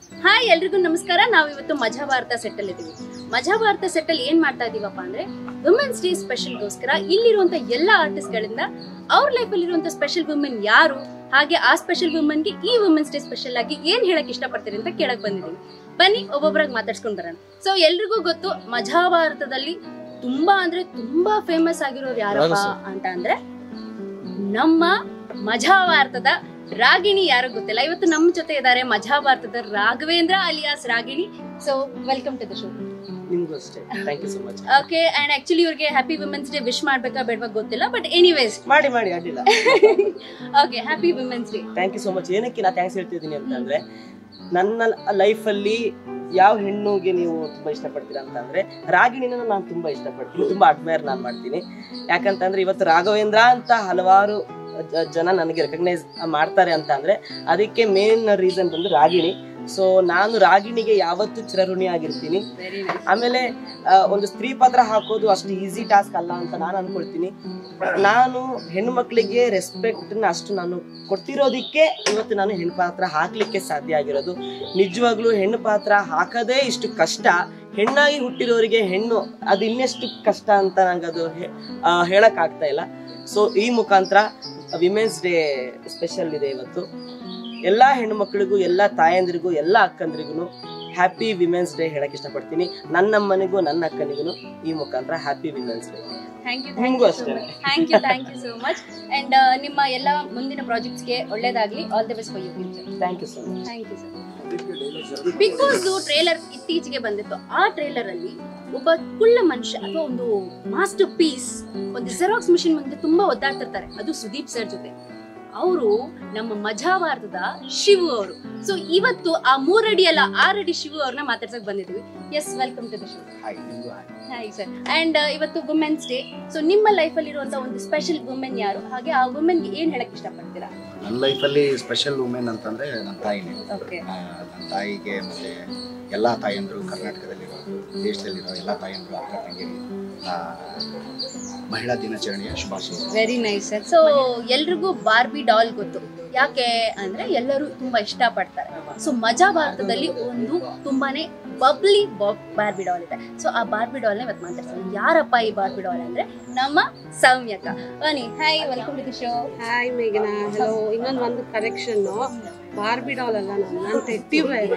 Hi ಎಲ್ರಿಗೂ ನಮಸ್ಕಾರ ನಾವು ಇವತ್ತು ಮಜಾ ಭಾರತ ಸೆಟ್ ಅಲ್ಲಿ ಇದೀವಿ ಮಜಾ ಭಾರತ ಸೆಟ್ ಅಲ್ಲಿ ಏನ್ ಮಾಡ್ತಾ ಇದೀವಪ್ಪ ಅಂದ್ರೆ ವುಮೆನ್ಸ್ ಡೇ ಸ್ಪೆಷಲ್ಗೋಸ್ಕರ ಇಲ್ಲಿರುವಂತ ಎಲ್ಲಾ ಆರ್ಟಿಸ್ಟ್ ಗಳಿಂದ ಅವ್ರ ಲೈಫ್ ಅಲ್ಲಿ ಇರುವಂತ ಸ್ಪೆಷಲ್ ವುಮೆನ್ ಯಾರು ಹಾಗೆ ಆ ಸ್ಪೆಷಲ್ ವುಮೆನ್ ಗೆ ಈ ವುಮೆನ್ಸ್ ಡೇ ಸ್ಪೆಷಲ್ ಆಗಿ ಏನ್ ಹೇಳಕ್ ಇಷ್ಟಪಡ್ತೀರಿ ಅಂತ ಕೇಳಕ್ ಬಂದಿದೀವಿ ಬನ್ನಿ ಒಬ್ಬೊಬ್ಬರಾಗಿ ಮಾತಾಡ್ಸ್ಕೊಂಡ್ ಬರೋಣ ಸೊ ಎಲ್ರಿಗೂ ಗೊತ್ತು ಮಜಾ ಭಾರತದಲ್ಲಿ ತುಂಬಾ ಅಂದ್ರೆ ತುಂಬಾ ಫೇಮಸ್ ಆಗಿರೋರು ಯಾರಪ್ಪ ಅಂತ ಅಂದ್ರೆ ನಮ್ಮ ಮಜಾ ಭಾರತದ ರಾಗಿಣಿ ಯಾರು ಗೊತ್ತಿಲ್ಲ ಇವತ್ತು ನಮ್ಮ ಜೊತೆ ಇದ್ದಾರೆ ಮಜಾ ಭಾರತದ Raghavendra alias Ragini so welcome to the show ನಿಮ್ಗೂ ಅಷ್ಟೇ thank you so much okay and actually ಇವ್ರಿಗೆ ಹ್ಯಾಪಿ ವುಮೆನ್ಸ್ ಡೇ ವಿಶ್ ಮಾಡ್ಬೇಕಾ ಬೇಡವಾ ಗೊತ್ತಿಲ್ಲ ಬಟ್ ಎನಿವೇಸ್ ಮಾಡಿ ಮಾಡಿ ಅಡ್ಡಿಲ್ಲ okay happy women's day thank you so much ಏನಕ್ಕೆ ನಾ ಥ್ಯಾಂಕ್ಸ್ ಹೇಳ್ತಿದ್ದೀನಿ ಅಂತಂದ್ರೆ ನನ್ನ ಲೈಫಲ್ಲಿ ಯಾವ ಹೆಣ್ಣುಗೆ ನೀವು ತುಂಬಾ ಇಷ್ಟಪಡ್ತೀರಾ ಅಂತಂದ್ರೆ ರಾಗಿಣಿನ ನಾನು ತುಂಬಾ ಇಷ್ಟಪಡ್ತೀನಿ ತುಂಬಾ ಅಡ್ಮೈರ್ ನಾನು ಮಾಡ್ತೀನಿ ಯಾಕಂತಂದ್ರೆ ಇವತ್ತು ರಾಘವೇಂದ್ರ ಅಂತ ಹಲವಾರು ಜ- ಜನ ನನಗೆ ರೆಕಗ್ನೈಸ್ ಮಾಡ್ತಾರೆ ಅಂತ ಅಂದ್ರೆ ಅದಕ್ಕೆ ಮೇನ್ ರೀಸನ್ ಬಂದು ರಾಗಿಣಿ ಸೊ ನಾನು ರಾಗಿಣಿಗೆ ಯಾವತ್ತೂ ಚಿರಋಣಿ ಆಗಿರ್ತೀನಿ ವೆರಿ ನೈಸ್ ಆಮೇಲೆ ಆ, ಒಂದು ಸ್ತ್ರೀ ಪಾತ್ರ ಹಾಕೋದು ಅಷ್ಟು ಈಸಿ ಟಾಸ್ಕ್ ಅಲ್ಲ ಅಂತ ನಾನು ಅನ್ಕೊಳ್ತೀನಿ ನಾನು ಹೆಣ್ಣು ಮಕ್ಕಳಿಗೆ ರೆಸ್ಪೆಕ್ಟ್ ಅಷ್ಟು ನಾನು ಕೊಡ್ತಿರೋದಿಕ್ಕೆ ಇವತ್ತು ನಾನು ಹೆಣ್ಣು ಪಾತ್ರ ಹಾಕ್ಲಿಕ್ಕೆ ಸಾಧ್ಯ ಆಗಿರೋದು ನಿಜವಾಗ್ಲೂ ಹೆಣ್ಣು ಪಾತ್ರ ಹಾಕದೇ ಇಷ್ಟು ಕಷ್ಟ ಹೆಣ್ಣಾಗಿ ಹುಟ್ಟಿರೋರಿಗೆ ಹೆಣ್ಣು ಅದು ಇನ್ನೆಷ್ಟು ಕಷ್ಟ ಅಂತ ನಂಗೆ ಅದು ಹೇ- ಆ, ಹೇಳಕ್ ಆಗ್ತಾ ಇಲ್ಲ ಸೊ ಈ ಮುಖಾಂತರ ವಿಮೆನ್ಸ್ ಡೇ ಸ್ಪೆಷಲ್ ಇದೆ ಇವತ್ತು ಎಲ್ಲಾ ಹೆಣ್ಣು ಮಕ್ಕಳಿಗೂ ಎಲ್ಲಾ ತಾಯಂದಿರಿಗೂ ಎಲ್ಲಾ ಅಕ್ಕಂದ್ರಿಗೂ ಹ್ಯಾಪಿ ವಿಮೆನ್ಸ್ ಡೇ ಹೇಳಕ್ ಇಷ್ಟಪಡ್ತೀನಿ ನನ್ನಮ್ಮನಿಗೂ ನನ್ನ ಅಕ್ಕನಿಗೂ ಈ ಮುಖಾಂತರ happy women's day thank you ನಿಮ್ಗೂ ಅಷ್ಟೇ thank you thank you so much and ನಿಮ್ಮ ಎಲ್ಲ ಮುಂದಿನ ಪ್ರಾಜೆಕ್ಟ್ಸ್ಗೆ ಒಳ್ಳೇದಾಗ್ಲಿ all the best for you future thank you so much thank you sir Bigg Boss trailer ಇತ್ತೀಚೆಗೆ ಬಂದಿತ್ತು ಆ ಟ್ರೇಲರ್ ಅಲ್ಲಿ ಒಬ್ಬ ಕುಳ್ಳ ಮನುಷ್ಯ ಅಥವಾ ಒಂದು ಮಾಸ್ಟರ್ ಪೀಸ್ ಒಂದು ಜೆರಾಕ್ಸ್ ಮಿಷಿನ್ ಮುಂದೆ ತುಂಬಾ ಒದ್ದಾಡ್ತಿರ್ತಾರೆ ಅದು ಸುದೀಪ್ ಸರ್ ಜೊತೆ ಅವರು ನಮ್ಮ ಮಜಾ ಭಾರತದ ಶಿವು ಅವರು ಸೊ ಇವತ್ತು ಆ ಮೂರಡಿ ಅಲ್ಲ ಆರಡಿ ಶಿವು ಅವ್ರನ್ನ ಮಾತಾಡ್ಸಕ್ ಬಂದಿದ್ವಿ yes welcome to the show hi sir and ಇವತ್ತು ವುಮೆನ್ಸ್ ಡೇ ಸೊ ನಿಮ್ಮ ಲೈಫ್ ಅಲ್ಲಿ ಇರುವಂತ ಒಂದು ಸ್ಪೆಷಲ್ ವುಮೆನ್ ಯಾರು ಹಾಗೆ ಆ ವುಮೆನ್ ಗೆ ಏನ್ ಹೇಳಕ್ ಇಷ್ಟಪಡ್ತೀರಾ ನನ್ನ ಲೈಫಲ್ಲಿ ಸ್ಪೆಷಲ್ ವುಮೆನ್ ಅಂತಂದರೆ ನನ್ನ ತಾಯಿನೇ ಓಕೆ ಆ, ನನ್ನ ತಾಯಿಗೆ ಮತ್ತು ಎಲ್ಲ ತಾಯಂದರು ಕರ್ನಾಟಕದಲ್ಲಿರೋ ದೇಶದಲ್ಲಿರೋ ಎಲ್ಲ ತಾಯಂದರು ಅಕ್ಕ ತಂಗಿರಿ ಆ, ಮಹಿಳಾ ದಿನಾಚರಣೆಯ ಶುಭಾಶಯ ವೆರಿ ನೈಸ್ ಸರ್ ಸೊ ಎಲ್ರಿಗೂ ಬಾರ್ಬಿ ಡಾಲ್ ಗೊತ್ತು ಯಾಕೆ ಅಂದ್ರೆ ಎಲ್ಲರೂ ತುಂಬಾ ಇಷ್ಟ ಪಡ್ತಾರೆ ಸೊ ಮಜಾ ಭಾರತದಲ್ಲಿ ಒಂದು ತುಂಬಾನೇ ಬಬ್ಲಿ ಬಾರ್ಬಿ ಡಾಲ್ ಇದೆ ಸೊ ಆ ಬಾರ್ಬಿ ಡಾಲ್ನ ಇವತ್ತು ಮಾತಾಡ್ತಾರೆ ಯಾರಪ್ಪ ಈ ಬಾರ್ಬಿ ಡಾಲ್ ಅಂದ್ರೆ ನಮ್ಮ ಸೌಮ್ಯಕ ಬನ್ನಿ hi welcome to the show hi ಮೇಘನಾ ಹಲೋ ಇನ್ನೊಂದು ಒಂದು ಕರೆಕ್ಷನ್ ಬಾರ್ಬಿ ಡಾಲ್ ಅಲ್ಲ ನಾನು ನಾನು ಟೆಟ್ಟಿ ಬೇರೆ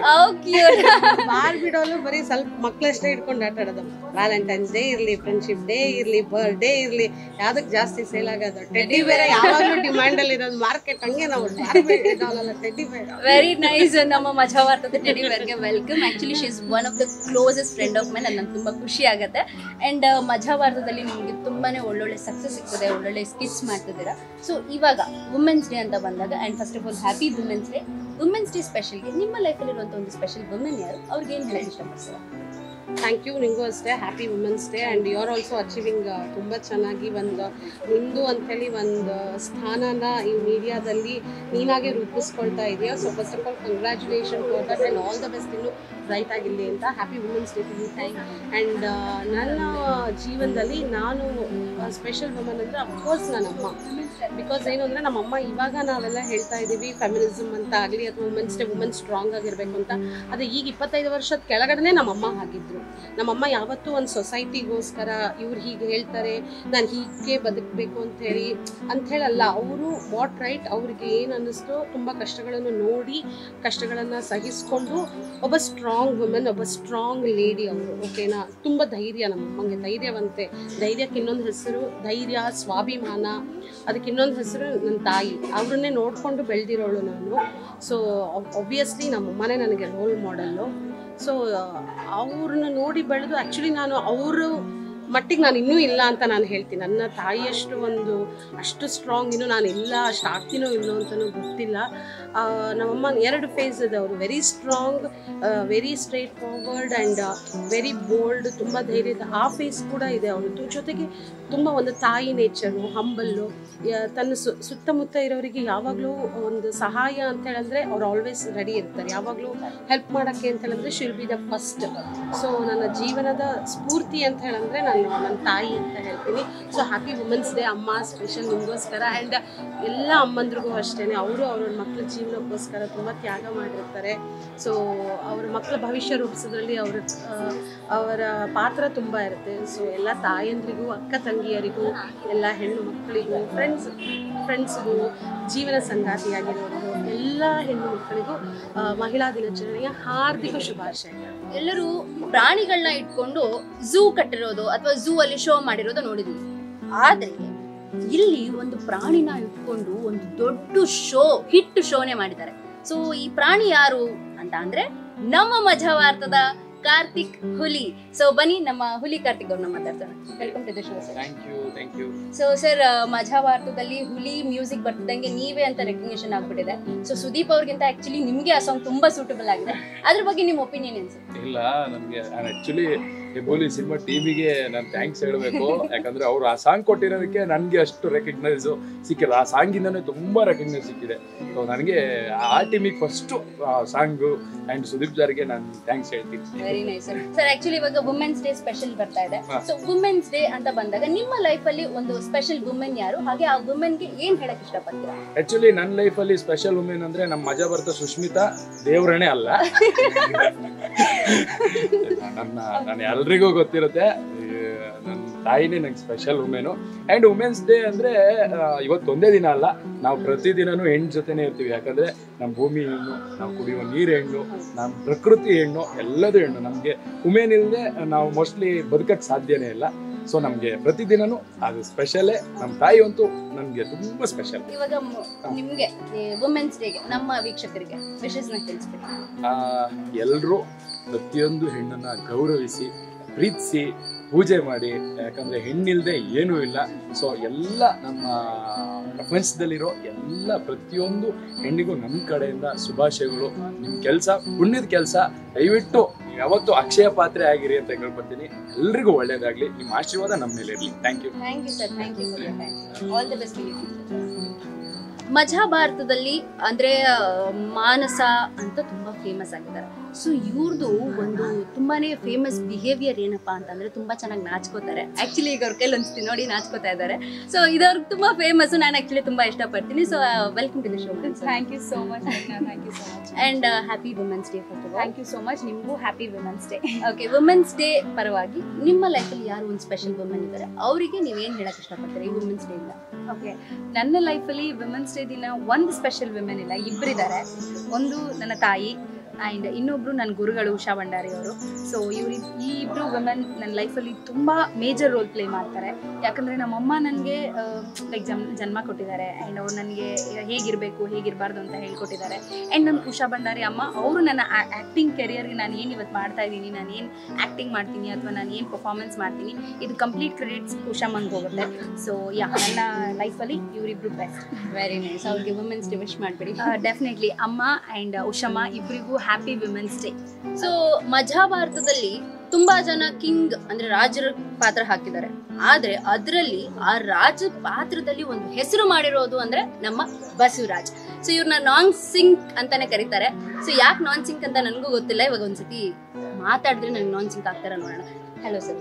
ಬಾರ್ಬಿ ಡಾಲು ಬರೀ ಸ್ವಲ್ಪ ಮಕ್ಕಳಷ್ಟೇ ಇಟ್ಕೊಂಡು ಆಟ ಆಡೋದು ವ್ಯಾಲೆಂಟೈನ್ಸ್ ಡೇ ಇರ್ಲಿ ಫ್ರೆಂಡ್ಶಿಪ್ ಡೇ ಇರ್ಲಿ ಬರ್ಡೇ ಇರ್ಲಿ ಯಾವ್ದಕ್ ಜಾಸ್ತಿ ಸೇಲ್ ಆಗೋದು ಟೆಡ್ಡಿ ಬೇರೆ ಯಾವಾಗಲೂ ಡಿಮ್ಯಾಂಡ್ ಅಲ್ಲಿ ಇರೋದು ಮಾರ್ಕೆಟ್ ಹಂಗೆ ನಾವು ಬಾರ್ಬಿ ಡಾಲ್ ಅಲ್ಲ ಟೆಡ್ಡಿ ಬೇರೆ ವೆರಿ ನೈಸ್ ನಮ್ಮ ಮಜಾ ಭಾರತದ ಟೆಡಿ ಬೇರ್ಗೆ welcome actually she is one of the closest friend of mine ನಂಗೆ ತುಂಬಾ ಖುಷಿ ಆಗುತ್ತೆ ಅಂಡ್ ಮಜಾ ಭಾರತದಲ್ಲಿ ನಿಮಗೆ ತುಂಬಾನೇ ಒಳ್ಳೊಳ್ಳೆ ಸಕ್ಸಸ್ ಸಿಗ್ತದೆ ಒಳ್ಳೊಳ್ಳೆ ಸ್ಕಿಟ್ಸ್ ಮಾಡ್ತಿದ್ದೀರಾ ಸೊ ಇವಾಗ ವುಮೆನ್ಸ್ ಡೇ ಅಂತ ಬಂದಾಗ and first of all happy women's day women's day ಸ್ಪೆಷಲ್ಗೆ ನಿಮ್ಮ ಲೈಫಲ್ಲಿ ಇರುವಂಥ ಒಂದು ಸ್ಪೆಷಲ್ ವುಮೆನ್ ಯಾರು ಅವ್ರಿಗೆ ಏನು ಹೇಳಕ್ಕೆ ಇಷ್ಟಪಡ್ತೀರಾ ಥ್ಯಾಂಕ್ ಯು ನಿಂಗೂ ಅಷ್ಟೇ happy women's day and you are also achieving ತುಂಬ ಚೆನ್ನಾಗಿ ಒಂದು ನಿಂದು ಅಂಥೇಳಿ ಒಂದು ಸ್ಥಾನನ ಈ ಮೀಡಿಯಾದಲ್ಲಿ ನೀನಾಗೆ ರೂಪಿಸ್ಕೊಳ್ತಾ ಇದೆಯಾ so first of all congratulation for that and all the best ಇನ್ನು ಬ್ರೈಟ್ ಆಗಿರಲಿ ಅಂತ happy women's day to you thank and ನನ್ನ ಜೀವನದಲ್ಲಿ ನಾನು ಸ್ಪೆಷಲ್ ವುಮನ್ ಅಂದರೆ ಅಫ್ಕೋರ್ಸ್ ನನ್ನ ಅಮ್ಮ ಬಿಕಾಸ್ ಏನು ಅಂದರೆ ನಮ್ಮಮ್ಮ ಇವಾಗ ನಾವೆಲ್ಲ ಹೇಳ್ತಾ ಇದ್ದೀವಿ ಫೆಮಿನಿಸಮ್ ಅಂತ ಆಗಲಿ ಅಥವಾ ವುಮೆನ್ಸ್ ಡೇ ವುಮೆನ್ ಸ್ಟ್ರಾಂಗ್ ಆಗಿರಬೇಕು ಅಂತ ಆದರೆ ಈಗ ಇಪ್ಪತ್ತೈದು ವರ್ಷದ ಕೆಳಗಡೆ ನಮ್ಮಮ್ಮ ಆಗಿದ್ರು ನಮ್ಮಮ್ಮ ಯಾವತ್ತೂ ಒಂದು ಸೊಸೈಟಿಗೋಸ್ಕರ ಇವ್ರು ಹೀಗೆ ಹೇಳ್ತಾರೆ ನಾನು ಹೀಗೆ ಬದುಕಬೇಕು ಅಂತ ಹೇಳಿ ಅಂತ ಹೇಳಲ್ಲ ಅವರು ವಾಟ್ ರೈಟ್ ಅವ್ರಿಗೆ ಏನು ಅನ್ನಿಸ್ತೋ ತುಂಬ ಕಷ್ಟಗಳನ್ನು ನೋಡಿ ಕಷ್ಟಗಳನ್ನು ಸಹಿಸ್ಕೊಂಡು ಒಬ್ಬ ಸ್ಟ್ರಾಂಗ್ ವುಮೆನ್ ಒಬ್ಬ ಸ್ಟ್ರಾಂಗ್ ಲೇಡಿ ಅವರು ಓಕೆನಾ ತುಂಬ ಧೈರ್ಯ ನಮ್ಮಮ್ಮಂಗೆ ಧೈರ್ಯವಂತೆ ಧೈರ್ಯಕ್ಕೆ ಇನ್ನೊಂದು ಹೆಸರು ಧೈರ್ಯ ಸ್ವಾಭಿಮಾನ ಅದಕ್ಕೆ ಇನ್ನೊಂದು ಹೆಸರು ನನ್ನ ತಾಯಿ ಅವ್ರನ್ನೇ ನೋಡಿಕೊಂಡು ಬೆಳೆದಿರೋಳು ನಾನು ಸೊ ಒಬ್ವಿಯಸ್ಲಿ ನಮ್ಮಮ್ಮನೇ ನನಗೆ ರೋಲ್ ಮಾಡಲ್ಲು ಸೊ ಅವ್ರನ್ನ ನೋಡಿ ಬೆಳೆದು ಆ್ಯಕ್ಚುಲಿ ನಾನು ಅವರು ಮಟ್ಟಿಗೆ ನಾನು ಇನ್ನೂ ಇಲ್ಲ ಅಂತ ನಾನು ಹೇಳ್ತೀನಿ ನನ್ನ ತಾಯಿಯಷ್ಟು ಒಂದು ಅಷ್ಟು ಸ್ಟ್ರಾಂಗ್ ಇನ್ನೂ ನಾನು ಇಲ್ಲ ಅಷ್ಟು ಆಗ್ತೀನೋ ಇಲ್ಲೋ ಅಂತಲೂ ಗೊತ್ತಿಲ್ಲ ಆ, ನಮ್ಮಮ್ಮ ಎರಡು ಫೇಸ್ ಇದೆ ಅವರು very strong very straightforward and very bold ತುಂಬ ಧೈರ್ಯದ ಆ ಫೇಸ್ ಕೂಡ ಇದೆ ಅವ್ರದ್ದು ಜೊತೆಗೆ ತುಂಬ ಒಂದು ತಾಯಿ ನೇಚರು ಹಂಬಲ್ಲು ತನ್ನ ಸು ಸುತ್ತಮುತ್ತ ಇರೋರಿಗೆ ಯಾವಾಗಲೂ ಒಂದು ಸಹಾಯ ಅಂತ ಹೇಳಿದ್ರೆ ಅವ್ರು ಆಲ್ವೇಸ್ ರೆಡಿ ಇರ್ತಾರೆ ಯಾವಾಗಲೂ ಹೆಲ್ಪ್ ಮಾಡೋಕ್ಕೆ ಅಂತ ಹೇಳಿದ್ರೆ she'll be the first so ನನ್ನ ಜೀವನದ ಸ್ಫೂರ್ತಿ ಅಂತ ಹೇಳಿದ್ರೆ ನನ್ನ ನಾನು ನನ್ನ ತಾಯಿ ಅಂತ ಹೇಳ್ತೀನಿ ಸೊ ಹ್ಯಾಪಿ ವುಮೆನ್ಸ್ ಡೇ ಅಮ್ಮ ಸ್ಪೆಷಲ್ ನಿಮಗೋಸ್ಕರ ಆ್ಯಂಡ್ ಎಲ್ಲ ಅಮ್ಮಂದ್ರಿಗೂ ಅಷ್ಟೇ ಅವರು ಅವ್ರ ಮಕ್ಕಳ ಜೀವನಕ್ಕೋಸ್ಕರ ತುಂಬ ತ್ಯಾಗ ಮಾಡಿರ್ತಾರೆ ಸೊ ಅವ್ರ ಮಕ್ಕಳ ಭವಿಷ್ಯ ರೂಪಿಸೋದ್ರಲ್ಲಿ ಅವ್ರ ಆ, ಅವರ ಪಾತ್ರ ತುಂಬ ಇರುತ್ತೆ ಸೊ ಎಲ್ಲ ತಾಯಂದ್ರಿಗೂ ಅಕ್ಕ ತಂಗಿಯರಿಗೂ ಎಲ್ಲ ಹೆಣ್ಣು ಮಕ್ಕಳಿಗೂ ಫ್ರೆಂಡ್ಸ್ ಫ್ರೆಂಡ್ಸ್ಗೂ ಜೀವನ ಸಂಗಾತಿಯಾಗಿರೋರು ಎಲ್ಲ ಹೆಣ್ಣು ಮಕ್ಕಳಿಗೂ ಆ, ಮಹಿಳಾ ದಿನಾಚರಣೆಯ ಹಾರ್ದಿಕ ಶುಭಾಶಯಗಳು ಎಲ್ಲರೂ ಪ್ರಾಣಿಗಳನ್ನ ಇಟ್ಕೊಂಡು ಝೂ ಕಟ್ಟಿರೋದು ಅಥವಾ ಝೂ ಅಲ್ಲಿ ಶೋ ಮಾಡಿರೋದು ನೋಡಿದ್ವಿ ಆದ್ರೆ ಇಲ್ಲಿ ಒಂದು ಪ್ರಾಣಿನ ಇಟ್ಕೊಂಡು ಒಂದು ದೊಡ್ಡ ಶೋ ಹಿಟ್ ಶೋನೇ ಮಾಡಿದ್ದಾರೆ ಸೊ ಈ ಪ್ರಾಣಿ ಯಾರು ಅಂತ ಅಂದ್ರೆ ನಮ್ಮ ಮಜಾ ಭಾರತದ ಕಾರ್ತಿಕ್ ಹುಲಿ ಸೊ ಬನ್ನಿ ನಮ್ಮ ಹುಲಿ ಕಾರ್ತಿಕ್ ಅವ್ರನ್ನ ಮಾತಾಡ್ಸೋಣ welcome to the show sir thank you thank you so sir ಮಜಾ ಭಾರತದಲ್ಲಿ ಹುಲಿ ಮ್ಯೂಸಿಕ್ ಬರ್ತಿದ್ದಂಗೆ ನೀವೇ ಅಂತ ರೆಕಗ್ನಿಷನ್ ಆಗ್ಬಿಟ್ಟಿದೆ ಸೊ ಸುದೀಪ್ ಅವ್ರಿಗಿಂತ ಆಕ್ಚುಲಿ ನಿಮ್ಗೆ ಆ ಸಾಂಗ್ ತುಂಬಾ ಸೂಟಬಲ್ ಆಗಿದೆ ಅದ್ರ ಬಗ್ಗೆ ನಿಮ್ಮ ಒಪಿನಿಯನ್ ಏನು ಸರ್ ಇಲ್ಲ ನನಗೆ ನಾನು ಆ್ಯಕ್ಚುಲಿ ಹೆಬ್ಬುಲಿ ಸಿನಿಮಾ ಟೀಮಿಗೆ ನಾನು ಥ್ಯಾಂಕ್ಸ್ ಹೇಳಬೇಕು ಯಾಕಂದ್ರೆ ಅವ್ರು ಆ ಸಾಂಗ್ ಕೊಟ್ಟಿರೋದಕ್ಕೆ ನನಗೆ ಅಷ್ಟು ರೆಕಗ್ನೈಸು ಸಿಕ್ಕಿಲ್ಲ ಆ ಸಾಂಗಿಂದನೇ ತುಂಬ ರೆಕಗ್ನೈಸ್ ಸಿಕ್ಕಿದೆ ಸೊ ನನಗೆ ಆ ಟೀಮಿಗೆ ಫಸ್ಟು ಸಾಂಗು ಆ್ಯಂಡ್ ಸುದೀಪ್ ಸರ್ಗೆ ನಾನು ಥ್ಯಾಂಕ್ಸ್ ಹೇಳ್ತೀನಿ very nice sir sir actually ಇವಾಗ ವುಮೆನ್ಸ್ ಡೇ ಸ್ಪೆಷಲ್ ಬರ್ತಾ ಇದೆ ಹಾ. ಸೊ ವುಮೆನ್ಸ್ ಡೇ ಅಂತ ಬಂದಾಗ ನಿಮ್ಮ ಲೈಫ್ ಅಲ್ಲಿ ಒಂದು ಸ್ಪೆಷಲ್ ವುಮೆನ್ ಯಾರು ಹಾಗೆ ಆ ವುಮೆನ್ ಗೆ ಏನ್ ಹೇಳಕ್ ಇಷ್ಟಪಡ್ತೀರಾ ಆ್ಯಕ್ಚುಲಿ ನನ್ನ ಲೈಫಲ್ಲಿ ಸ್ಪೆಷಲ್ ವುಮೆನ್ ಅಂದರೆ ನಮ್ಮ ಮಜಾ ಬರ್ತ ಸುಷ್ಮಿತಾ ದೇವ್ರಣೆ ಅಲ್ಲ ನನ್ನ ನಾನು ಎಲ್ರಿಗೂ ಗೊತ್ತಿರುತ್ತೆ ಈ ನನ್ನ ತಾಯಿನೇ ನಂಗೆ special women and women's day ಅಂದರೆ ಇವತ್ತೊಂದೇ ದಿನ ಅಲ್ಲ ನಾವು ಪ್ರತಿದಿನನೂ ಹೆಣ್ಣು ಜೊತೆನೇ ಇರ್ತೀವಿ ಯಾಕಂದರೆ ನಮ್ಮ ಭೂಮಿ ಹೆಣ್ಣು ನಾವು ಕುಡಿಯುವ ನೀರು ಹೆಣ್ಣು ನಮ್ಮ ಪ್ರಕೃತಿ ಹೆಣ್ಣು ಎಲ್ಲದೂ ಹೆಣ್ಣು ನಮಗೆ ವುಮೆನ್ ಇಲ್ಲದೆ ನಾವು ಮೋಸ್ಟ್ಲಿ ಬದುಕಕ್ಕೆ ಸಾಧ್ಯನೇ ಇಲ್ಲ ಸೊ ನಮಗೆ ಪ್ರತಿದಿನನೂ ಅದು ಸ್ಪೆಷಲೇ ನಮ್ಮ ತಾಯಿ ಅಂತೂ ನನಗೆ ತುಂಬ ಸ್ಪೆಷಲ್ ಇವಾಗ ಮ- ನಿಮ್ಗೆ ವುಮೆನ್ಸ್ ಡೇಗೆ ನಮ್ಮ ವೀಕ್ಷಕರಿಗೆ ವಿಶಸ್ ನ ತಿಳಿಸ್ಬಿಡಿ ಎಲ್ಲರೂ ಪ್ರತಿಯೊಂದು ಹೆಣ್ಣನ್ನ ಗೌರವಿಸಿ ಪ್ರೀತಿಸಿ ಪೂಜೆ ಮಾಡಿ ಯಾಕಂದ್ರೆ ಹೆಣ್ಣಿಲ್ದೆ ಏನೂ ಇಲ್ಲ ಸೊ ಎಲ್ಲ ನಮ್ಮ ಪ್ರಪಂಚದಲ್ಲಿರೋ ಎಲ್ಲ ಪ್ರತಿಯೊಂದು ಹೆಣ್ಣಿಗೂ ನಮ್ಮ ಕಡೆಯಿಂದ ಶುಭಾಶಯಗಳು ನಿಮ್ಮ ಕೆಲಸ ಪುಣ್ಯದ ಕೆಲಸ ದಯವಿಟ್ಟು ನೀವು ಯಾವತ್ತೂ ಅಕ್ಷಯ ಪಾತ್ರೆ ಆಗಿರಿ ಅಂತ ಕೇಳ್ಕೊತೀನಿ ಎಲ್ರಿಗೂ ಒಳ್ಳೇದಾಗ್ಲಿ ನಿಮ್ಮ ಆಶೀರ್ವಾದ ನಮ್ಮ ಮೇಲೆ ಇರಲಿ thank you thank you sir thank you for your time all the best ಮಜಾ ಭಾರತದಲ್ಲಿ ಅಂದ್ರೆ ಆ, ಮಾನಸ ಅಂತ ತುಂಬಾ ಫೇಮಸ್ ಆಗಿದ್ದಾರೆ ಸೊ ಇವ್ರದ್ದು ಒಂದು ತುಂಬಾನೇ ಫೇಮಸ್ ಬಿಹೇವಿಯರ್ ಏನಪ್ಪಾ ಅಂತಂದ್ರೆ ತುಂಬಾ ಚೆನ್ನಾಗಿ ನಾಚ್ಕೋತಾರೆ ಆಕ್ಚುಲಿ ಈಗ ಅವ್ರ ಕೈಲಿ ಅನ್ಸ್ತೀನಿ ನೋಡಿ ನಾಚ್ಕೋತಾ ಇದ್ದಾರೆ ಸೊ ಇದವ್ರಿಗೆ ತುಂಬಾ ಫೇಮಸ್ ನಾನು ಆಕ್ಚುಲಿ ತುಂಬಾ ಇಷ್ಟಪಡ್ತೀನಿ so welcome to the show thank you so much thank you so much and happy women's day first of thank you so much ನಿಮಗೂ happy women's day okay women's day ಪರವಾಗಿ ನಿಮ್ಮ ಲೈಫಲ್ಲಿ ಯಾರು ಒಂದು special women ಇದ್ದಾರೆ ಅವರಿಗೆ ನೀವೇನು ಹೇಳಕ್ ಇಷ್ಟಪಡ್ತೀರಾ ಈ ವುಮೆನ್ಸ್ ಡೇ ಇಂದ ಓಕೆ ನನ್ನ ಲೈಫಲ್ಲಿ ವುಮೆನ್ಸ್ ಡೇ ದಿನ ಒಂದು ಸ್ಪೆಷಲ್ ವುಮೆನ್ ಇಲ್ಲ ಇಬ್ಬರಿದ್ದಾರೆ ಒಂದು ನನ್ನ ತಾಯಿ ಆ್ಯಂಡ್ ಇನ್ನೊಬ್ರು ನನ್ನ ಗುರುಗಳು ಉಷಾ ಭಂಡಾರಿ ಅವರು ಸೊ ಇವ್ರು ಈ ಇಬ್ಬರು ವುಮೆನ್ ನನ್ನ ಲೈಫಲ್ಲಿ ತುಂಬ ಮೇಜರ್ ರೋಲ್ ಪ್ಲೇ ಮಾಡ್ತಾರೆ ಯಾಕಂದರೆ ನಮ್ಮಮ್ಮ ನನಗೆ ಲೈಕ್ ಜನ್ ಜನ್ಮ ಕೊಟ್ಟಿದ್ದಾರೆ ಆ್ಯಂಡ್ ಅವ್ರು ನನಗೆ ಹೇಗಿರಬೇಕು ಹೇಗಿರಬಾರ್ದು ಅಂತ ಹೇಳ್ಕೊಟ್ಟಿದ್ದಾರೆ ಆ್ಯಂಡ್ ನನ್ನ ಉಷಾ ಭಂಡಾರಿ ಅಮ್ಮ ಅವರು ನನ್ನ ಆ್ಯಕ್ಟಿಂಗ್ ಕೆರಿಯರ್ಗೆ ನಾನು ಏನು ಇವತ್ತು ಮಾಡ್ತಾ ಇದ್ದೀನಿ ನಾನು ಏನು ಆ್ಯಕ್ಟಿಂಗ್ ಮಾಡ್ತೀನಿ ಅಥವಾ ನಾನು ಏನು ಪರ್ಫಾರ್ಮೆನ್ಸ್ ಮಾಡ್ತೀನಿ ಇದು ಕಂಪ್ಲೀಟ್ ಕ್ರೆಡಿಟ್ಸ್ ಉಷಾಮಂಗೆ ಹೋಗುತ್ತೆ ಸೊ ಯಾ ನನ್ನ ಲೈಫಲ್ಲಿ ಇವರಿಬ್ರು ಬೆಸ್ಟ್ ವೆರಿ ನೈಸ್ ಅವ್ರಿಗೆ ವುಮೆನ್ಸ್ ಡೇ ವಿಶ್ ಮಾಡ್ಬಿಡಿ ಡೆಫಿನೆಟ್ಲಿ ಅಮ್ಮ ಆ್ಯಂಡ್ ಉಷಮ್ಮ ಇಬ್ಬರಿಗೂ ಹ್ಯಾಪಿ ವಿಮೆನ್ಸ್ ಡೇ ಸೊ ಮಜಾ ಭಾರತದಲ್ಲಿ ತುಂಬಾ ಜನ ಕಿಂಗ್ ಅಂದ್ರೆ ರಾಜರ ಪಾತ್ರ ಹಾಕಿದ್ದಾರೆ ಆದ್ರೆ ಅದರಲ್ಲಿ ಆ ರಾಜ ಪಾತ್ರದಲ್ಲಿ ಒಂದು ಹೆಸರು ಮಾಡಿರೋದು ಅಂದ್ರೆ ನಮ್ಮ ಬಸವರಾಜ್ ಸೊ ಇವ್ರನ್ನ ನಾನ್ ಸಿಂಕ್ ಅಂತಾನೆ ಕರೀತಾರೆ ಸೊ ಯಾಕೆ ನಾನ್ ಸಿಂಕ್ ಅಂತ ನನಗೂ ಗೊತ್ತಿಲ್ಲ ಇವಾಗ ಒಂದ್ಸತಿ ಮಾತಾಡಿದ್ರೆ ನಂಗೆ ನಾನ್ ಸಿಂಕ್ ಆಗ್ತಾರ ನೋಡೋಣ ಹಲೋ ಸರ್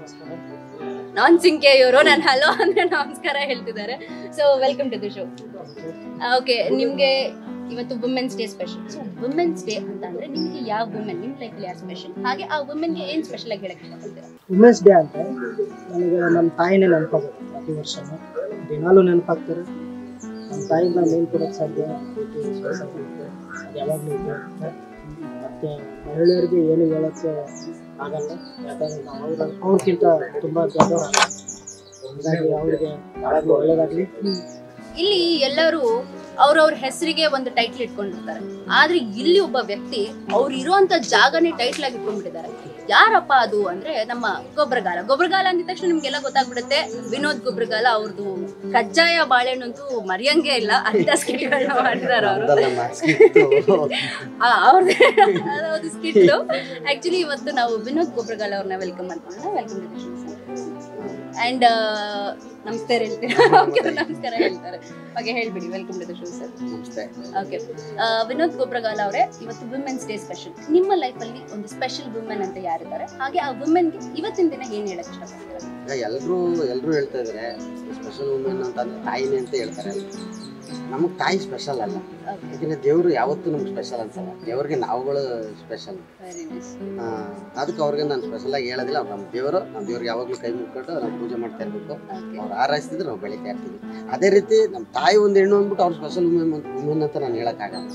ನಾನ್ ಸಿಂಕೆ ಇವರು ನಾನು ಹಲೋ ಅಂದ್ರೆ ನಮಸ್ಕಾರ ಹೇಳ್ತಿದ್ದಾರೆ so welcome to the show okay ನಿಮ್ಗೆ ಇವತ್ತು women's day special so women's day ಅಂತ ಅಂದ್ರೆ ನಿಮ್ಗೆ ಯಾವ ವುಮೆನ್ ನಿಮ್ ಲೈಫಲ್ಲಿ ಯಾರು ಸ್ಪೆಷಲ್ ಹಾಗೆ ಆ ವುಮೆನ್ಗೆ ಏನ್ ಸ್ಪೆಷಲ್ ಆಗಿ ಹೇಳಕ್ ಇಷ್ಟಪಡ್ತೀರಾ ವುಮೆನ್ಸ್ ಡೇ ಅಂತ ನನಗೆ ನಮ್ಮ ತಾಯಿನೇ ನೆನಪಾಗುತ್ತೆ ಪ್ರತಿ ವರ್ಷನೂ ದಿನಾಲೂ ನೆನಪಾಗ್ತಾರೆ ನಮ್ಮ ತಾಯಿಯಿಂದ ಮೇನ್ ಕೊಡೋಕ್ಕೆ ಸಾಧ್ಯ ಪ್ರೀತಿ ವಿಶ್ವಾಸ ಇರುತ್ತೆ ಅದು ಯಾವಾಗಲೂ ಇದ್ದೇ ಇರುತ್ತೆ ಮತ್ತು ಮಹಿಳೆಯರಿಗೆ ಏನು ಹೇಳೋಕ್ಕೆ ಆಗಲ್ಲ ಯಾಕಂದರೆ ನಾವು ಅವ್ರ ಅವ್ರಿಗಿಂತ ತುಂಬ ದೊಡ್ಡವರಲ್ಲ ಹಾಗಾಗಿ ಅವರಿಗೆ ಯಾವಾಗಲೂ ಒಳ್ಳೇದಾಗಲಿ ಇಲ್ಲಿ ಎಲ್ಲರೂ ಅವ್ರವ್ರ ಹೆಸರಿಗೆ ಒಂದು ಟೈಟ್ಲ್ ಇಟ್ಕೊಂಡಿರ್ತಾರೆ ಆದ್ರೆ ಇಲ್ಲಿ ಒಬ್ಬ ವ್ಯಕ್ತಿ ಅವ್ರು ಇರುವಂತ ಜಾಗನೇ ಟೈಟ್ಲ್ ಆಗಿ ಇಟ್ಕೊಂಡ್ಬಿಟ್ಟಿದ್ದಾರೆ ಯಾರಪ್ಪ ಅದು ಅಂದ್ರೆ ನಮ್ಮ ಗೊಬ್ಬರಗಾಲ ಗೊಬ್ಬರಗಾಲ ಅಂದಿದ ತಕ್ಷಣ ನಿಮ್ಗೆಲ್ಲ ಗೊತ್ತಾಗ್ಬಿಡುತ್ತೆ ವಿನೋದ್ ಗೊಬ್ಬರಗಾಲ ಅವ್ರದ್ದು ಕಜ್ಜಾಯ ಬಾಳೆಹಣ್ಣು ಅಂತೂ ಮರೆಯಂಗೆ ಇಲ್ಲ ಅಂತ ಸ್ಕಿಟ್ಗಳನ್ನ ಮಾಡಿದಾರೆ ಅವರು ಅವ್ರದ್ದು ಅದೊಂದು ಸ್ಕಿಟ್ ಆಕ್ಚುಲಿ ಇವತ್ತು ನಾವು ವಿನೋದ್ ಗೊಬ್ಬರಗಾಲ ಅವ್ರನ್ನ ವೆಲ್ಕಮ್ ಮಾಡ್ಕೊಳ್ಳೋಣ ವೆಲ್ಕಮ್ ಅಂಡ್ ನಮಸ್ಕಾರ ಹೇಳ್ತೀರಾ Okay, ನಮಸ್ಕಾರ ಹೇಳ್ತಾರೆ ಓಕೆ ಹೇಳ್ಬಿಡಿ welcome to the show sir ನಮಸ್ತೆ ಓಕೆ ವಿನೋದ್ ಗೊಬ್ರಗಾಲ್ ಅವರೇ ಇವತ್ತು ವುಮೆನ್ಸ್ ಡೇ ಸ್ಪೆಷಲ್ ನಿಮ್ಮ ಲೈಫಲ್ಲಿ ಒಂದು ಸ್ಪೆಷಲ್ ವುಮೆನ್ ಅಂತ ಯಾರಿದ್ದಾರೆ ಹಾಗೆ ಆ ವುಮೆನ್ಗೆ ಇವತ್ತಿನ ದಿನ ಏನ್ ಹೇಳಕ್ ಇಷ್ಟಪಡ್ತೀರಾ ಈಗ ಎಲ್ಲರೂ ಎಲ್ಲರೂ ಹೇಳ್ತಾ ಇದ್ದಾರೆ ಸ್ಪೆಷಲ್ ವುಮೆನ್ ಅಂತ ಅಂದ್ರೆ ತಾಯಿನೇ ಅಂತ ಹೇಳ್ತಾರೆ ನಮಗೆ ತಾಯಿ ಸ್ಪೆಷಲ್ ಅಲ್ಲ ಓಕೆ ಯಾಕಂದ್ರೆ ದೇವರು ಯಾವತ್ತೂ ನಮ್ಗೆ ಸ್ಪೆಷಲ್ ಅನ್ಸಲ್ಲ ದೇವ್ರಿಗೆ ನಾವುಗಳು ಸ್ಪೆಷಲ್ ವೆರಿ ನೈಸ್ ಅದಕ್ಕೆ ಅವ್ರಿಗೆ ನಾನು ಸ್ಪೆಷಲ್ ಆಗಿ ಹೇಳೋದಿಲ್ಲ ಅವ್ರು ನಮ್ಮ ದೇವರು ನಮ್ಮ ದೇವ್ರಿಗೆ ಯಾವಾಗಲೂ ಕೈ ಮುಕ್ಕೊಂಡು ನಾವು ಪೂಜೆ ಮಾಡ್ತಾ ಇರಬೇಕು ಓಕೆ ಅವ್ರು ಆರೈಸ್ತಿದ್ರೆ ನಾವು ಬೆಳಿತಾ ಇರ್ತೀವಿ ಅದೇ ರೀತಿ ನಮ್ಮ ತಾಯಿ ಒಂದು ಹೆಣ್ಣು ಅಂದ್ಬಿಟ್ಟು ಅವ್ರು ಸ್ಪೆಷಲ್ ವುಮೆನ್ ವುಮೆನ್ ಅಂತ ನಾನು ಹೇಳೋಕ್ಕಾಗಲ್ಲ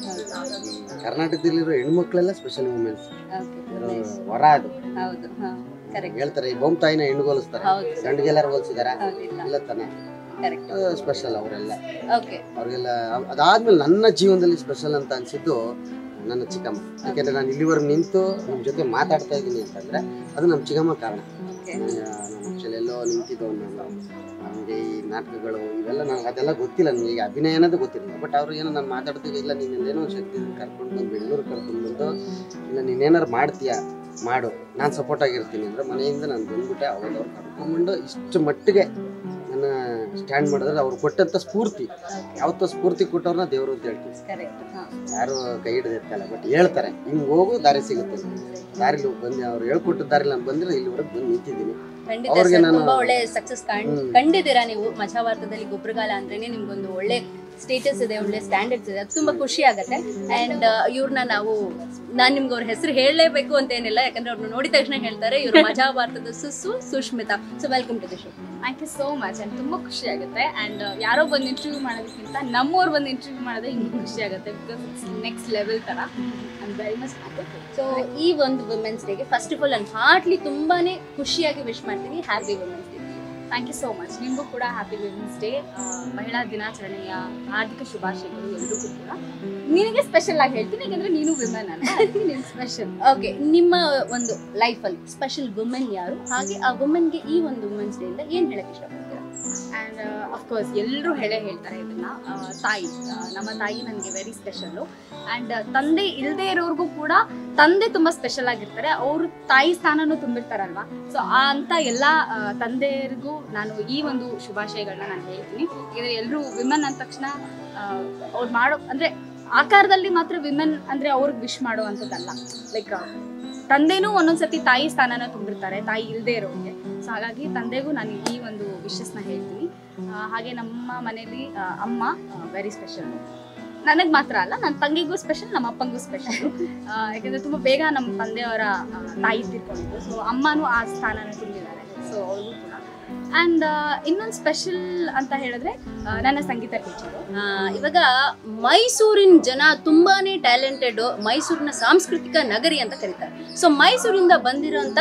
ಈ ಕರ್ನಾಟಕದಲ್ಲಿರೋ ಹೆಣ್ಮಕ್ಳೆಲ್ಲ ಸ್ಪೆಷಲ್ ವುಮೆನ್ಸ್ ಓಕೆ ವರ ಅದು ಹೌದು ಹಾ ಕರೆಕ್ಟ್ ಹೇಳ್ತಾರೆ ಈ ಬೊಮ್ಮ ತಾಯಿನ ಹೆಣ್ಣು ಹೋಲಿಸ್ತಾರೆ ಹೌದು ಗಂಡಿಗೆಲ್ಲಾರು ಹೋಲಿಸಿದಾರ ಹೌದಿಲ್ಲ ಇಲ್ಲ ತಾನೆ ಕರೆಕ್ಟ್ ಸ್ಪೆಷಲ್ ಅವರೆಲ್ಲ ಓಕೆ ಅವ್ರಿಗೆಲ್ಲ ಅವ್- ಅದಾದ್ಮೇಲೆ ನನ್ನ ಜೀವನದಲ್ಲಿ ಸ್ಪೆಷಲ್ ಅಂತ ಅನ್ಸಿದ್ದು ನನ್ನ ಚಿಕ್ಕಮ್ಮ ಯಾಕೆಂದ್ರೆ ನಾನು ಇಲ್ಲಿವರೆಗೆ ನಿಂತು ನಿಮ್ಮ ಜೊತೆ ಮಾತಾಡ್ತಾ ಇದ್ದೀನಿ ಅಂತಂದ್ರೆ ಅದು ನಮ್ಮ ಚಿಕ್ಕಮ್ಮ ಕಾರಣ ಓಕೆ ನಾನು ಆಕ್ಚುಲಿ ಎಲ್ಲೋ ನಿಂತಿದ್ದು ನಾನು ನನಗೆ ಈ ನಾಟಕಗಳು ಇವೆಲ್ಲ ನನಗೆ ಅದೆಲ್ಲ ಗೊತ್ತಿಲ್ಲ ನನಗೆ ಈಗ ಅಭಿನಯ ಅನ್ನೋದು ಗೊತ್ತಿಲ್ಲ ಬಟ್ ಅವ್ರು ಏನೋ ನಾನು ಮಾತಾಡ್ತೀವಿ ಇಲ್ಲ ನೀನು ಏನೋ ಶಕ್ತಿ ಕರ್ಕೊಂಡು ಬಂದು ಬೆಂಗಳೂರು ಕರ್ಕೊಂಡು ಬಂದು ಇಲ್ಲ ನೀನೇನಾರು ಮಾಡ್ತೀಯಾ ಮಾಡು ನಾನು ಸಪೋರ್ಟ್ ಆಗಿರ್ತೀನಿ ಅಂದ್ರೆ ಮನೆಯಿಂದ ನಾನು ಬಂದ್ಬಿಟ್ಟೆ ಅವಾಗ ಅವ್ರು ಕರ್ಕೊಂಡ್ಬಂದು ಇಷ್ಟು ಮಟ್ಟಿಗೆ ನನ್ನ ಸ್ಟ್ಯಾಂಡ್ ಮಾಡಿದ್ರೆ ಅವ್ರು ಕೊಟ್ಟಂತ ಸ್ಫೂರ್ತಿ ಯಾವತ್ತೋ ಸ್ಫೂರ್ತಿ ಕೊಟ್ಟವ್ರನ್ನ ದೇವರು ಅಂತ ಹೇಳ್ತೀವಿ ಕರೆಕ್ಟ್ ಹಾ ಯಾರು ಕೈ ಹಿಡಿದಿರ್ತಲ್ಲ ಬಟ್ ಹೇಳ್ತಾರೆ ಹಿಂಗ್ ಹೋಗು ದಾರಿ ಸಿಗುತ್ತೆ ದಾರಿಲಿ ಬಂದು ಅವ್ರು ಹೇಳ್ಕೊಟ್ಟ ದಾರಿಲಿ ನಾನು ಬಂದ್ರೆ ಇಲ್ಲಿವರೆಗೆ ಬಂದು ನಿಂತಿದ್ದೀನಿ ಖಂಡಿತ ಅವ್ರಿಗೆ ಸರ್ ನಾನು- ತುಂಬಾ ಒಳ್ಳೆ ಸಕ್ಸಸ್ ಹ್ಮ್. ಕಂಡಿದ್ದೀರಾ ನೀವು ಮಜಾವಾರ್ತದಲ್ಲಿ ಗೊಬ್ಬರಗಾಲ ಅಂದ್ರೇನೆ ನಿಮ್ಗೊಂದು ಒಳ್ಳೆ ಸ್ಟೇಟಸ್ ಇದೆ ಒಳ್ಳೆ ಸ್ಟ್ಯಾಂಡರ್ಡ್ಸ್ ಇದೆ ಅದು ತುಂಬಾ ಖುಷಿ ಆಗುತ್ತೆ ಅಂಡ್ ಇವ್ರನ್ನ ನಾವು ನಾನ್ ನಿಮ್ಗೆ ಅವ್ರ ಹೆಸರು ಹೇಳಲೇಬೇಕು ಅಂತ ಏನಿಲ್ಲ ಯಾಕಂದ್ರೆ ಅವ್ರನ್ನ ನೋಡಿದ ತಕ್ಷಣ ಹೇಳ್ತಾರೆ ಇವರು ಮಜಾವಾರ್ತದ ಸುಸು Sushmita so welcome to the show thank you so much and ತುಂಬ ಖುಷಿ ಆಗುತ್ತೆ ಆ್ಯಂಡ್ ಯಾರೋ ಬಂದು ಇಂಟರ್ವ್ಯೂ ಮಾಡೋದಕ್ಕಿಂತ ನಮ್ಮವ್ರು ಬಂದು ಇಂಟರ್ವ್ಯೂ ಮಾಡೋದೇ ಇನ್ನೂ ಖುಷಿ ಆಗುತ್ತೆ ಬಿಕಾಸ್ ಇಟ್ಸ್ ನೆಕ್ಸ್ಟ್ ಲೆವೆಲ್ ಥರ ಐಮ್ ವೆರಿ ಮಚ್ ಸೊ ಈ ಒಂದು ವುಮೆನ್ಸ್ ಡೇಗೆ ಫಸ್ಟ್ ಆಫ್ ಆಲ್ ನಾನು ಹಾರ್ಟ್ಲಿ ತುಂಬಾನೇ ಖುಷಿಯಾಗಿ ವಿಶ್ ಮಾಡ್ತೀನಿ happy women's day thank you so much ನಿಮಗೂ ಕೂಡ ಹ್ಯಾಪಿ ವುಮೆನ್ಸ್ ಡೇ ಮಹಿಳಾ ದಿನಾಚರಣೆಯ ಹಾರ್ದಿಕ ಶುಭಾಶಯಗಳು ಎಲ್ರಿಗೂ ಕೂಡ ನಿನಗೆ ಸ್ಪೆಷಲ್ ಆಗಿ ಹೇಳ್ತೀನಿ ಯಾಕಂದ್ರೆ ನೀನು ವಿಮೆನ್ ಅಲ್ಲ ಅದಕ್ಕೆ ನೀನು ಸ್ಪೆಷಲ್ ಓಕೆ ನಿಮ್ಮ ಒಂದು ಲೈಫಲ್ಲಿ ಸ್ಪೆಷಲ್ ವುಮೆನ್ ಯಾರು ಹಾಗೆ ಆ ವುಮೆನ್ಗೆ ಈ ಒಂದು ವುಮೆನ್ಸ್ ಡೇ ಇಂದ ಏನ್ ಹೇಳಕ್ ಇಷ್ಟಪಡ್ತೀರಾ ಆ್ಯಂಡ್ ಅಫ್ಕೋರ್ಸ್ ಎಲ್ಲರೂ ಹೇಳೇ ಹೇಳ್ತಾರೆ ಇದನ್ನ ಆ, ತಾಯಿ ಆ, ನಮ್ಮ ತಾಯಿ ನನಗೆ ವೆರಿ ಸ್ಪೆಷಲ್ಲು ಆ್ಯಂಡ್ ತಂದೆ ಇಲ್ಲದೆ ಇರೋರ್ಗೂ ಕೂಡ ತಂದೆ ತುಂಬ ಸ್ಪೆಷಲ್ ಆಗಿರ್ತಾರೆ ಅವರು ತಾಯಿ ಸ್ಥಾನನೂ ತುಂಬಿರ್ತಾರಲ್ವಾ ಸೊ ಆ ಅಂತ ಎಲ್ಲ ಆ, ತಂದೆಯರಿಗೂ ನಾನು ಈ ಒಂದು ಶುಭಾಶಯಗಳನ್ನ ನಾನು ಹೇಳ್ತೀನಿ ಯಾಕಂದರೆ ಎಲ್ಲರೂ ವಿಮನ್ ಅಂದ ತಕ್ಷಣ ಅವ್ರು ಮಾಡೋ ಅಂದರೆ ಆಕಾರದಲ್ಲಿ ಮಾತ್ರ ವಿಮೆನ್ ಅಂದರೆ ಅವ್ರಿಗೆ ವಿಶ್ ಮಾಡೋ ಅಂಥದ್ದಲ್ಲ ಲೈಕ್ ತಂದೆನೂ ಒಂದೊಂದ್ಸತಿ ತಾಯಿ ಸ್ಥಾನನ ತುಂಬಿರ್ತಾರೆ ತಾಯಿ ಇಲ್ಲದೆ ಇರೋರಿಗೆ ಸೊ ಹಾಗಾಗಿ ತಂದೆಗೂ ನಾನು ಈ ಒಂದು ವಿಶಸ್ನ ಹೇಳ್ತೀನಿ ಆ, ಹಾಗೆ ನಮ್ಮ ಮನೇಲಿ ಆ, ಅಮ್ಮ ವೆರಿ ಸ್ಪೆಷಲ್ ನನಗೆ ಮಾತ್ರ ಅಲ್ಲ ನನ್ನ ತಂಗಿಗೂ ಸ್ಪೆಷಲ್ ನಮ್ಮ ಅಪ್ಪಂಗೂ ಸ್ಪೆಷಲ್ ಯಾಕಂದರೆ ತುಂಬ ಬೇಗ ನಮ್ಮ ತಂದೆಯವರ ಆ, ತಾಯಿ ತೀರ್ಕೊಂಡಿದ್ದು ಸೊ ಅಮ್ಮನೂ ಆ ಸ್ಥಾನನ ತುಂಬಿದ್ದಾರೆ ಸೊ ಅವ್ರಿಗೂ ಕೂಡ ಆ್ಯಂಡ್ ಇನ್ನೊಂದು ಸ್ಪೆಷಲ್ ಅಂತ ಹೇಳಿದ್ರೆ ಆ, ನನ್ನ ಸಂಗೀತ ಟೀಚರು ಆ, ಇವಾಗ ಮೈಸೂರಿನ ಜನ ತುಂಬಾನೇ ಟ್ಯಾಲೆಂಟೆಡ್ ಮೈಸೂರಿನ ಸಾಂಸ್ಕೃತಿಕ ನಗರಿ ಅಂತ ಕರೀತಾರೆ ಸೊ ಮೈಸೂರಿಂದ ಬಂದಿರೋಂತ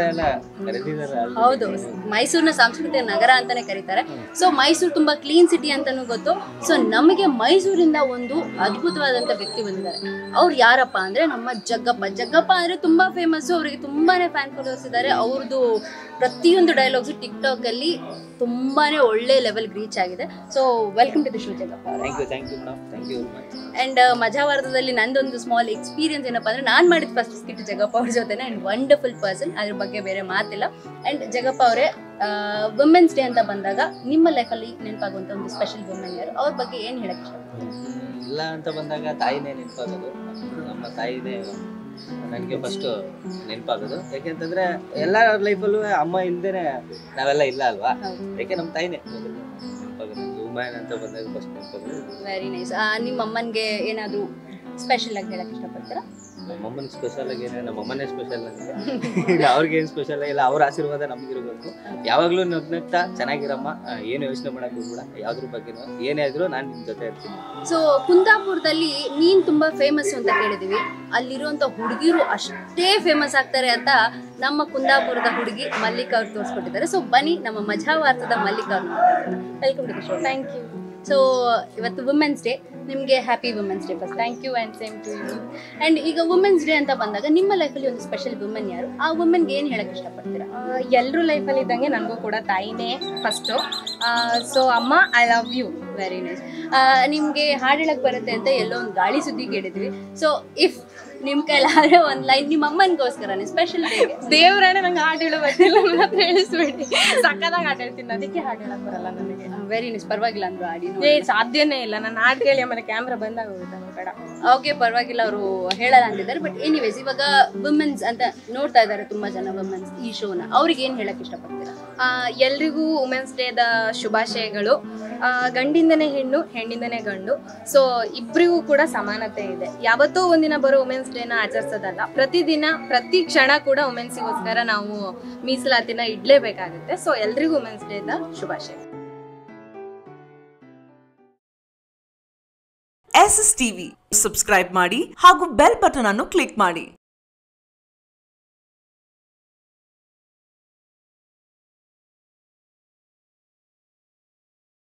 ಹೌದು ಮೈಸೂರಿನ ಸಾಂಸ್ಕೃತಿಕ ನಗರ ಅಂತಾನೆ ಕರೀತಾರೆ ಸೊ ಮೈಸೂರು ತುಂಬಾ ಕ್ಲೀನ್ ಸಿಟಿ ಅಂತಾನೂ ಗೊತ್ತು ಸೊ ನಮಗೆ ಮೈಸೂರಿಂದ ಒಂದು ಅದ್ಭುತವಾದಂತ ವ್ಯಕ್ತಿ ಬಂದಿದ್ದಾರೆ ಅವ್ರು ಯಾರಪ್ಪ ಅಂದ್ರೆ ನಮ್ಮ ಜಗ್ಗಪ್ಪ ಜಗ್ಗಪ್ಪ ಅಂದ್ರೆ ತುಂಬಾ ಫೇಮಸ್ ಅವರಿಗೆ ತುಂಬಾನೇ ಫ್ಯಾನ್ ಫಾಲೋವರ್ಸ್ ಇದ್ದಾರೆ ಅವ್ರದ್ದು ಪ್ರತಿಯೊಂದು ಡೈಲಾಗ್ಸ್ ಟಿಕ್ ಟಾಕ್ ಅಲ್ಲಿ ತುಂಬಾನೇ ಒಳ್ಳೆ ಲೆವೆಲ್ ರೀಚ್ ಆಗಿದೆ so welcome to the show Jaggappa ಅವರೇ thank you thank you madam thank you and ಮಜಾವಾರದಲ್ಲಿ ನಂದೊಂದು ಸ್ಮಾಲ್ ಎಕ್ಸ್ಪೀರಿಯನ್ಸ್ ಏನಪ್ಪಾ ಅಂದ್ರೆ ನಾನು ಮಾಡಿದ ಫಸ್ಟ್ ಸ್ಕಿಟ್ ಜಗಪ್ಪ ಅವ್ರ ಜೊತೆನೆ ಅಂಡ್ ವಂಡರ್ಫುಲ್ ಪರ್ಸನ್ ಅದ್ರ ಬಗ್ಗೆ ಬೇರೆ ಮಾತಿಲ್ಲ ಅಂಡ್ ಜಗಪ್ಪ ಅವರೇ ವುಮೆನ್ಸ್ ಡೇ ಅಂತ ಬಂದಾಗ ನಿಮ್ಮ ಲೈಫಲ್ಲಿ ನೆನಪಾಗುವಂತ ಒಂದು ಸ್ಪೆಷಲ್ ವುಮೆನ್ ಯಾರು ಅವ್ರ ಬಗ್ಗೆ ಏನ್ ಹೇಳಕ್ ಇಷ್ಟ ಇಲ್ಲ ಅಂತ ಬಂದಾಗ ತಾಯಿನೇ ನೆನಪಾಗೋದು ನಮ್ಮ ತಾಯಿನೇ ನನಗೆ ಫಸ್ಟು ನೆನಪಾಗೋದು ಯಾಕೆಂತಂದ್ರೆ ಎಲ್ಲರ ಲೈಫಲ್ಲೂ ಅಮ್ಮ ಇಲ್ದೇನೆ ನಾವೆಲ್ಲ ಇಲ್ಲ ಅಲ್ವಾ ಹೌದು. ಯಾಕೆ ನಮ್ಮ ತಾಯಿನೇ ಮೊದಲು ನೆನಪಾಗೋದು ವುಮೆನ್ ಅಂತ ಬಂದಾಗ ಫಸ್ಟ್ ನೆನಪಾಗೋದು ವೆರಿ ನೈಸ್ ನಿಮ್ಮ ಅಮ್ಮನ್ಗೆ ಏನಾದ್ರು ಸ್ಪೆಷಲ್ ಆಗಿ ಹೇಳಕ್ ಇಷ್ಟಪಡ್ತೀರಾ ನಮ್ಮಮ್ಮನ ಸ್ಪೆಷಲ್ ಆಗಿ ಏನೇ ನಮ್ಮ ಅಮ್ಮನೇ ಸ್ಪೆಷಲ್ ನನಗೆ ಅವ್ರಿಗೆ ಏನು ಸ್ಪೆಷಲ್ ಇಲ್ಲ ಅವ್ರ ಆಶೀರ್ವಾದ ನಮಗಿರ್ಬೇಕು ಯಾವಾಗಲೂ ನಗ್ನಗ್ತಾ ಚೆನ್ನಾಗಿರಮ್ಮ ಆ, ಏನು ಯೋಚನೆ ಮಾಡಕ್ ಹೋಗ್ಬೇಡ ಯಾವ್ದ್ರ ಬಗ್ಗೆನೂ ಏನೇ ಆದ್ರೂ ನಾನು ನಿಮ್ಮ ಜೊತೆ ಇರ್ತೀನಿ ಸೊ ಕುಂದಾಪುರದಲ್ಲಿ ನೀನ್ ತುಂಬಾ ಫೇಮಸ್ ಅಂತ ಕೇಳಿದೀವಿ ಅಲ್ಲಿರುವಂತ ಹುಡುಗಿರು ಅಷ್ಟೇ ಫೇಮಸ್ ಆಗ್ತಾರೆ ಅಂತ ನಮ್ಮ ಕುಂದಾಪುರದ ಹುಡುಗಿ ಮಲ್ಲಿಕಾ ಅವ್ರು ತೋರಿಸ್ಕೊಟ್ಟಿದ್ದಾರೆ ಸೊ ಬನ್ನಿ ನಮ್ಮ ಮಜಾವಾರ್ತದ ಮಲ್ಲಿಕಾ ಅವ್ರು welcome to show thank you so ಇವತ್ತು ವುಮೆನ್ಸ್ ಡೇ ನಿಮಗೆ happy women's day first thank you and same to you and ಈಗ ವುಮೆನ್ಸ್ ಡೇ ಅಂತ ಬಂದಾಗ ನಿಮ್ಮ ಲೈಫಲ್ಲಿ ಒಂದು ಸ್ಪೆಷಲ್ ವುಮೆನ್ ಯಾರು ಆ ವುಮೆನ್ಗೆ ಏನು ಹೇಳಕ್ ಇಷ್ಟಪಡ್ತೀರಾ ಎಲ್ಲರೂ ಲೈಫಲ್ಲಿ ಇದ್ದಂಗೆ ನನಗೂ ಕೂಡ ತಾಯಿನೇ ಫಸ್ಟು ಸೊ ಅಮ್ಮ I love you very nice ನಿಮ್ಗೆ ಹಾಡು ಹೇಳಕ್ ಬರುತ್ತೆ ಅಂತ ಎಲ್ಲೋ ಒಂದು ಗಾಳಿ ಸುದ್ದಿ ಕೇಳಿದ್ವಿ ಸೊ ಇಫ್ ನಿಮ್ ಕೈಲಾದ್ರೆ ಒಂದ್ ಲೈನ್ ನಿಮ್ಮ ಅಮ್ಮನಿಗೋಸ್ಕರನೇ ಸ್ಪೆಷಲ್ ದೇವ್ರಾಣೆ ನಂಗೆ ಹಾಡು ಹೇಳೋ ಬರ್ತಿಲ್ಲ ನನ್ನ ಹತ್ರ ಹೇಳಿಸ್ಬೇಡಿ ಸಕ್ಕದಾಗ ಹಾಡು ಹೇಳ್ತೀನಿ ಅದಕ್ಕೆ ಹಾಡು ಹೇಳಕ್ ಬರಲ್ಲ ನನಗೆ ವೆರಿ ನೈಸ್ ಪರವಾಗಿಲ್ಲ ಅಂದ್ರು ಹಾಡಿ ಏ ಸಾಧ್ಯನೇ ಇಲ್ಲ ನಾನು ಹಾಡು ಕೇಳಿ ಆಮೇಲೆ ಕ್ಯಾಮ್ರಾ ಬಂದಾಗ ಹೋಗುತ್ತೆ ನಂಗ್ ಬೇಡ ಓಕೆ ಪರವಾಗಿಲ್ಲ ಅವರು ಹೇಳಲ್ಲ ಅಂತಿದ್ದಾರೆ ಬಟ್ ಎನಿವೇಸ್ ಇವಾಗ ವುಮೆನ್ಸ್ ಅಂತ ನೋಡ್ತಾ ಇದ್ದಾರೆ ತುಂಬಾ ಜನ ವುಮೆನ್ಸ್ ಈ ಶೋನ ಅವ್ರಿಗೆ ಏನ್ ಹೇಳಕ್ ಇಷ್ಟಪಡ್ತೀರಾ ಆ, ಎಲ್ರಿಗೂ ವುಮೆನ್ಸ್ ಡೇದ ಶುಭಾಶಯಗಳು ಆ, ಗಂಡಿಂದನೇ ಹೆಣ್ಣು ಹೆಣ್ಣಿಂದನೇ ಗಂಡು ಸೊ ಇಬ್ಬರಿಗೂ ಕೂಡ ಸಮಾನತೆ ಇದೆ ಯಾವತ್ತೋ ಒಂದಿನ ಬರೋ ವುಮೆನ್ಸ್ ಡೇನ ಆಚರಿಸೋದಲ್ಲ ಪ್ರತಿದಿನ ಪ್ರತಿ ಕ್ಷಣ ಕೂಡ ವುಮೆನ್ಸಿಗೋಸ್ಕರ ನಾವು ಮೀಸಲಾತಿನ ಇಡ್ಲೇಬೇಕಾಗುತ್ತೆ ಸೊ ಎಲ್ರಿಗೂ ವುಮೆನ್ಸ್ ಡೇದ ಶುಭಾಶಯ ಎಸ್ ಎಸ್ ಟಿವಿ ಸಬ್ಸ್ಕ್ರೈಬ್ ಮಾಡಿ ಹಾಗೂ ಬೆಲ್ ಬಟನ್ ಅನ್ನು ಕ್ಲಿಕ್ ಮಾಡಿ